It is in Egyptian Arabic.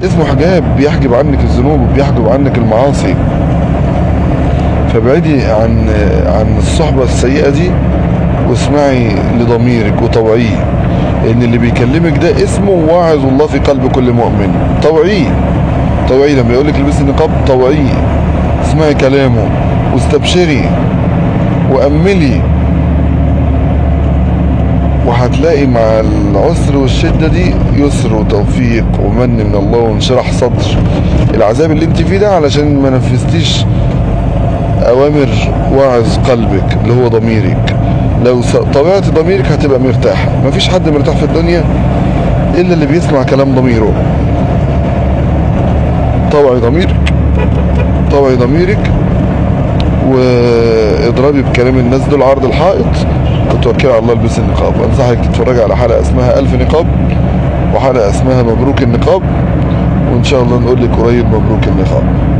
اسمه حجاب بيحجب عنك الذنوب وبيحجب عنك المعاصي فابعدي عن عن الصحبة السيئة دي واسمعي لضميرك وطوعيه لان اللي بيكلمك ده اسمه واعظ الله في قلب كل مؤمن طوعيه طوعيه لما يقول لك البسي النقاب طوعيه اسمعي كلامه واستبشري واملي وهتلاقي مع العسر والشدة دي يسر وتوفيق ومن من الله وانشراح صدر العذاب اللي انت فيه ده علشان ما نفذتيش اوامر واعظ قلبك اللي هو ضميرك لو س- طوعت ضميرك هتبقى مرتاح مفيش حد مرتاح في الدنيا الا اللي بيسمع كلام ضميره طوعي ضميرك طوعي ضميرك واضربي بكلام الناس دول عرض الحائط وتوكلي على الله البسي النقاب انصحك تتفرجي على حلقه اسمها ألف نقاب وحلقه اسمها مبروك النقاب وان شاء الله نقول لك قريب مبروك النقاب